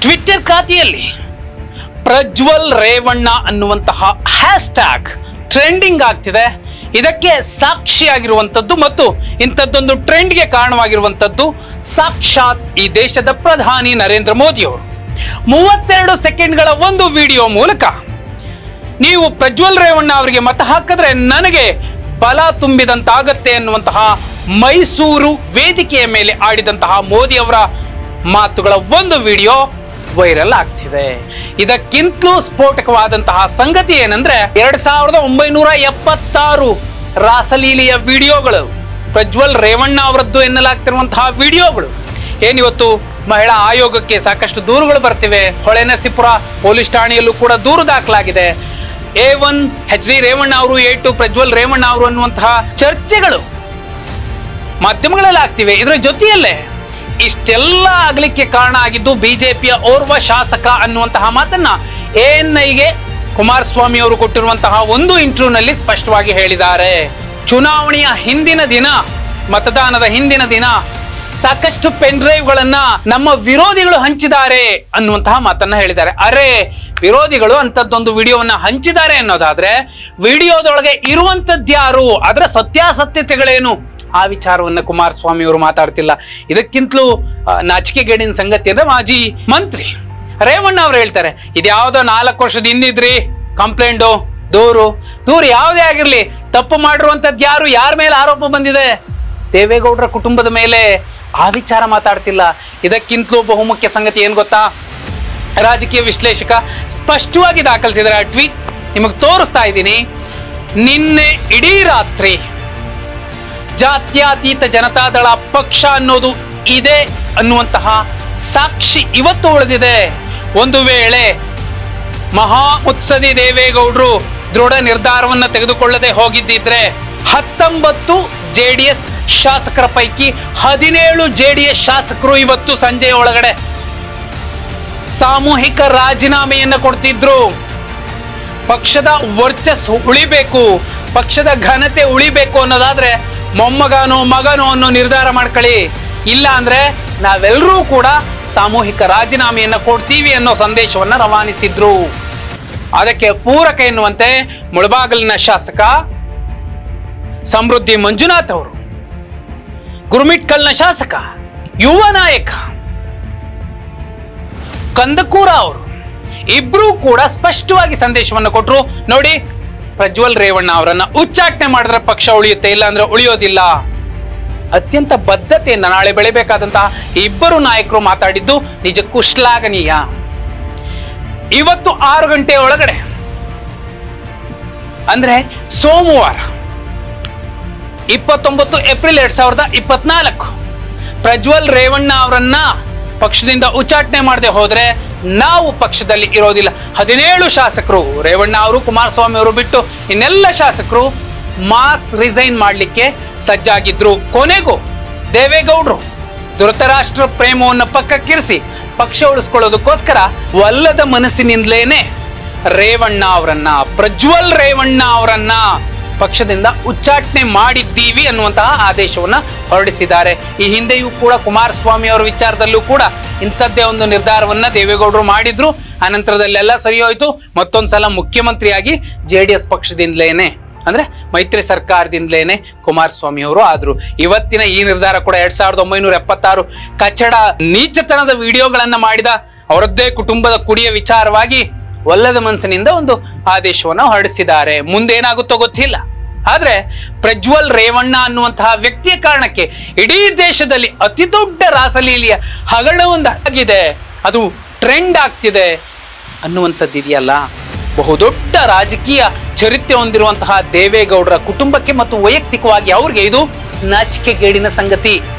Twitter ಖಾತೆಯಲ್ಲಿ ಪ್ರಜ್ವಲ್ ರೇವಣ್ಣ ಅನ್ನುವಂತಹ hash tag trending ಆಗ್ತಿದೆ ಇದಕ್ಕೆ ಸಾಕ್ಷಿಯಾಗಿರುವಂಥದ್ದು ಮತ್ತು ಇಂಥದ್ದೊಂದು ಟ್ರೆಂಡ್ಗೆ ಕಾರಣವಾಗಿರುವಂಥದ್ದು ಸಾಕ್ಷಾತ್ ಈ ದೇಶದ ಪ್ರಧಾನಿ ನರೇಂದ್ರ ಮೋದಿ ಅವರು ಮೂವತ್ತೆರಡು ಸೆಕೆಂಡ್ಗಳ ಒಂದು ವಿಡಿಯೋ ಮೂಲಕ ನೀವು ಪ್ರಜ್ವಲ್ ರೇವಣ್ಣ ಅವರಿಗೆ ಮತ ಹಾಕಿದ್ರೆ ನನಗೆ ಬಲ ತುಂಬಿದಂತಾಗತ್ತೆ ಅನ್ನುವಂತಹ ಮೈಸೂರು ವೇದಿಕೆಯ ಮೇಲೆ ಆಡಿದಂತಹ ಮೋದಿ ಅವರ ಮಾತುಗಳ ಒಂದು ವಿಡಿಯೋ ವೈರಲ್ ಆಗ್ತಿದೆ ಇದಕ್ಕಿಂತಲೂ ಸ್ಫೋಟಕವಾದಂತಹ ಸಂಗತಿ ಏನಂದ್ರೆ ಎರಡ್ ಸಾವಿರದ ಒಂಬೈನೂರ ಎಪ್ಪತ್ತಾರು ರಾಸಲೀಲೆಯ ವಿಡಿಯೋಗಳು ಪ್ರಜ್ವಲ್ ರೇವಣ್ಣ ಅವರದ್ದು ಎನ್ನಲಾಗ್ತಿರುವಂತಹ ವಿಡಿಯೋಗಳು ಏನಿವತ್ತು ಮಹಿಳಾ ಆಯೋಗಕ್ಕೆ ಸಾಕಷ್ಟು ದೂರುಗಳು ಬರ್ತಿವೆ ಹೊಳೆನರಸೀಪುರ ಪೊಲೀಸ್ ಠಾಣೆಯಲ್ಲೂ ಕೂಡ ದೂರು ದಾಖಲಾಗಿದೆ A one H D Revanna ಅವರು ಎ ಟು ಪ್ರಜ್ವಲ್ ರೇವಣ್ಣ ಅವರು ಅನ್ನುವಂತಹ ಚರ್ಚೆಗಳು ಮಾಧ್ಯಮಗಳಲ್ಲಿ ಆಗ್ತಿವೆ ಇದರ ಜೊತೆಯಲ್ಲೇ ಇಷ್ಟೆಲ್ಲ ಆಗ್ಲಿಕ್ಕೆ ಕಾರಣ ಆಗಿದ್ದು ಬಿಜೆಪಿಯ ಓರ್ವ ಶಾಸಕ ಅನ್ನುವಂತಹ ಮಾತನ್ನ ಎಎನ್ಐಗೆ ಕುಮಾರಸ್ವಾಮಿ ಅವರು ಕೊಟ್ಟಿರುವಂತಹ ಒಂದು ಇಂಟರ್ವ್ಯೂನಲ್ಲಿ ಸ್ಪಷ್ಟವಾಗಿ ಹೇಳಿದ್ದಾರೆ ಚುನಾವಣೆಯ ಹಿಂದಿನ ದಿನ ಮತದಾನದ ಹಿಂದಿನ ದಿನ ಸಾಕಷ್ಟು ಪೆನ್ ಗಳನ್ನ ನಮ್ಮ ವಿರೋಧಿಗಳು ಹಂಚಿದ್ದಾರೆ ಅನ್ನುವಂತಹ ಮಾತನ್ನ ಹೇಳಿದ್ದಾರೆ ಅರೆ ವಿರೋಧಿಗಳು ಅಂತದ್ದೊಂದು ವಿಡಿಯೋವನ್ನ ಹಂಚಿದ್ದಾರೆ ಅನ್ನೋದಾದ್ರೆ ವಿಡಿಯೋದೊಳಗೆ ಇರುವಂತದ್ಯಾರು ಅದರ ಸತ್ಯಾಸತ್ಯತೆಗಳೇನು ಆ ವಿಚಾರವನ್ನ ಕುಮಾರಸ್ವಾಮಿ ಅವರು ಮಾತಾಡ್ತಿಲ್ಲ ಇದಕ್ಕಿಂತಲೂ ಆ, ನಾಚಿಕೆಗೇಡಿನ ಸಂಗತಿ ಅಂದ್ರೆ ಮಾಜಿ ಮಂತ್ರಿ ರೇವಣ್ಣ ಅವ್ರು ಹೇಳ್ತಾರೆ ಇದ್ಯಾವುದೋ ನಾಲ್ಕು ವರ್ಷದ ಹಿಂದಿದ್ರಿ ಕಂಪ್ಲೇಂಟು ದೂರು ದೂರು ಯಾವುದೇ ಆಗಿರ್ಲಿ ತಪ್ಪು ಮಾಡಿರುವಂತದ್ದು ಯಾರು ಯಾರ ಮೇಲೆ ಆರೋಪ ಬಂದಿದೆ ದೇವೇಗೌಡರ ಕುಟುಂಬದ ಮೇಲೆ ಆ ವಿಚಾರ ಮಾತಾಡ್ತಿಲ್ಲ ಇದಕ್ಕಿಂತಲೂ ಬಹುಮುಖ್ಯ ಸಂಗತಿ ಏನ್ ಗೊತ್ತಾ ರಾಜಕೀಯ ವಿಶ್ಲೇಷಕ ಸ್ಪಷ್ಟವಾಗಿ ದಾಖಲಿಸಿದರೆ ಆ ಟ್ವೀಟ್ ನಿಮಗೆ ತೋರಿಸ್ತಾ ಇದ್ದೀನಿ ನಿನ್ನೆ ಇಡೀ ರಾತ್ರಿ ಜಾತ್ಯತೀತ ಜನತಾದಳ ಪಕ್ಷ ಅನ್ನೋದು ಇದೆ ಅನ್ನುವಂತಹ ಸಾಕ್ಷಿ ಇವತ್ತು ಉಳಿದಿದೆ ಒಂದು ವೇಳೆ ಮಹಾ ಮುತ್ಸದಿ ದೇವೇಗೌಡರು ದೃಢ ನಿರ್ಧಾರವನ್ನ ತೆಗೆದುಕೊಳ್ಳದೆ ಹೋಗಿದ್ದಿದ್ರೆ ಹತ್ತೊಂಬತ್ತು ಜೆಡಿಎಸ್ ಶಾಸಕರ ಪೈಕಿ ಹದಿನೇಳು ಜೆಡಿಎಸ್ ಶಾಸಕರು ಇವತ್ತು ಸಂಜೆ ಒಳಗಡೆ ಸಾಮೂಹಿಕ ರಾಜೀನಾಮೆಯನ್ನ ಕೊಡ್ತಿದ್ರು ಪಕ್ಷದ ವರ್ಚಸ್ಸು ಉಳಿಬೇಕು ಪಕ್ಷದ ಘನತೆ ಉಳಿಬೇಕು ಅನ್ನೋದಾದ್ರೆ ಮೊಮ್ಮಗನೋ ಮಗನೋ ಅನ್ನೋ ನಿರ್ಧಾರ ಮಾಡ್ಕೊಳ್ಳಿ ಇಲ್ಲ ಅಂದ್ರೆ ನಾವೆಲ್ಲರೂ ಕೂಡ ಸಾಮೂಹಿಕ ರಾಜೀನಾಮೆಯನ್ನ ಕೊಡ್ತೀವಿ ಅನ್ನೋ ಸಂದೇಶವನ್ನ ರವಾನಿಸಿದ್ರು ಅದಕ್ಕೆ ಪೂರಕ ಎನ್ನುವಂತೆ ಮುಳಬಾಗಲಿನ ಶಾಸಕ ಸಮೃದ್ಧಿ ಮಂಜುನಾಥ್ ಅವರು ಗುರುಮಿಟ್ಕಲ್ನ ಶಾಸಕ ಯುವ ನಾಯಕ ಕಂದಕೂರ ಅವರು ಇಬ್ರು ಕೂಡ ಸ್ಪಷ್ಟವಾಗಿ ಸಂದೇಶವನ್ನು ಕೊಟ್ಟರು ನೋಡಿ ಪ್ರಜ್ವಲ್ ರೇವಣ್ಣ ಅವರನ್ನ ಉಚ್ಚಾಟನೆ ಮಾಡಿದ್ರೆ ಪಕ್ಷ ಉಳಿಯುತ್ತೆ ಇಲ್ಲ ಅಂದ್ರೆ ಉಳಿಯೋದಿಲ್ಲ ಅತ್ಯಂತ ಬದ್ಧತೆಯಿಂದ ನಾಳೆ ಬೆಳಿಬೇಕಾದಂತಹ ಇಬ್ಬರು ನಾಯಕರು ಮಾತಾಡಿದ್ದು ನಿಜಕ್ಕೂ ಶ್ಲಾಘನೀಯ ಇವತ್ತು ಆರು ಗಂಟೆ ಒಳಗಡೆ ಅಂದ್ರೆ ಸೋಮವಾರ ಇಪ್ಪತ್ತೊಂಬತ್ತು ಏಪ್ರಿಲ್ ಎರಡ್ ಸಾವಿರದ ಇಪ್ಪತ್ನಾಲ್ಕು ಪ್ರಜ್ವಲ್ ರೇವಣ್ಣ ಅವರನ್ನ ಪಕ್ಷದಿಂದ ಉಚ್ಚಾಟನೆ ಮಾಡದೆ ಹೋದ್ರೆ ನಾವು ಪಕ್ಷದಲ್ಲಿ ಇರೋದಿಲ್ಲ ಹದಿನೇಳು ಶಾಸಕರು ರೇವಣ್ಣ ಅವರು ಕುಮಾರಸ್ವಾಮಿ ಅವರು ಬಿಟ್ಟು ಇನ್ನೆಲ್ಲ ಶಾಸಕರು ಮಾಸ್ ರಿಸೈನ್ ಮಾಡಲಿಕ್ಕೆ ಸಜ್ಜಾಗಿದ್ರು ಕೊನೆಗೂ ದೇವೇಗೌಡರು ಧೃತರಾಷ್ಟ್ರ ಪ್ರೇಮವನ್ನು ಪಕ್ಕಕ್ಕಿರಿಸಿ ಪಕ್ಷ ಉಳಿಸ್ಕೊಳ್ಳೋದಕ್ಕೋಸ್ಕರ ಒಲ್ಲದ ಮನಸ್ಸಿನಿಂದಲೇನೆ ರೇವಣ್ಣ ಅವರನ್ನ ಪ್ರಜ್ವಲ್ ರೇವಣ್ಣ ಅವರನ್ನ ಪಕ್ಷದಿಂದ ಉಚ್ಚಾಟನೆ ಮಾಡಿದ್ದೀವಿ ಅನ್ನುವಂತಹ ಆದೇಶವನ್ನ ಹೊರಡಿಸಿದ್ದಾರೆ ಈ ಹಿಂದೆಯೂ ಕೂಡ ಕುಮಾರಸ್ವಾಮಿ ಅವರ ವಿಚಾರದಲ್ಲೂ ಕೂಡ ಇಂಥದ್ದೇ ಒಂದು ನಿರ್ಧಾರವನ್ನ ದೇವೇಗೌಡರು ಮಾಡಿದ್ರು ಅನಂತರದಲ್ಲೆಲ್ಲ ಸರಿ ಹೋಯ್ತು ಮತ್ತೊಂದ್ಸಲ ಮುಖ್ಯಮಂತ್ರಿಯಾಗಿ ಜೆ ಡಿ ಎಸ್ ಪಕ್ಷದಿಂದಲೇನೆ ಅಂದ್ರೆ ಮೈತ್ರಿ ಸರ್ಕಾರದಿಂದಲೇನೆ ಕುಮಾರಸ್ವಾಮಿ ಅವರು ಆದ್ರು ಇವತ್ತಿನ ಈ ನಿರ್ಧಾರ ಕೂಡ ಎರಡ್ ಸಾವಿರದ ಒಂಬೈನೂರ ಎಪ್ಪತ್ತಾರು ಕಚ್ಚಡ ನೀಚತನದ ವಿಡಿಯೋಗಳನ್ನ ಮಾಡಿದ ಅವರದ್ದೇ ಕುಟುಂಬದ ಕುಡಿಯ ವಿಚಾರವಾಗಿ ಒಲ್ಲದ ಮನಸ್ಸಿನಿಂದ ಒಂದು ಆದೇಶವನ್ನ ಹೊರಡಿಸಿದ್ದಾರೆ ಮುಂದೇನಾಗುತ್ತೋ ಗೊತ್ತಿಲ್ಲ ಆದ್ರೆ ಪ್ರಜ್ವಲ್ ರೇವಣ್ಣ ಅನ್ನುವಂತಹ ವ್ಯಕ್ತಿಯ ಕಾರಣಕ್ಕೆ ಇಡೀ ದೇಶದಲ್ಲಿ ಅತಿ ದೊಡ್ಡ ರಾಸಲೀಲೆಯ ಹಗರಣವೊಂದಾಗಿದೆ ಅದು ಟ್ರೆಂಡ್ ಆಗ್ತಿದೆ ಅನ್ನುವಂಥದ್ದು ಇದೆಯಲ್ಲ ಬಹುದೊಡ್ಡ ರಾಜಕೀಯ ಚರಿತ್ರೆ ಹೊಂದಿರುವಂತಹ ದೇವೇಗೌಡರ ಕುಟುಂಬಕ್ಕೆ ಮತ್ತು ವೈಯಕ್ತಿಕವಾಗಿ ಅವ್ರಿಗೆ ಇದು ನಾಚಿಕೆಗೇಡಿನ ಸಂಗತಿ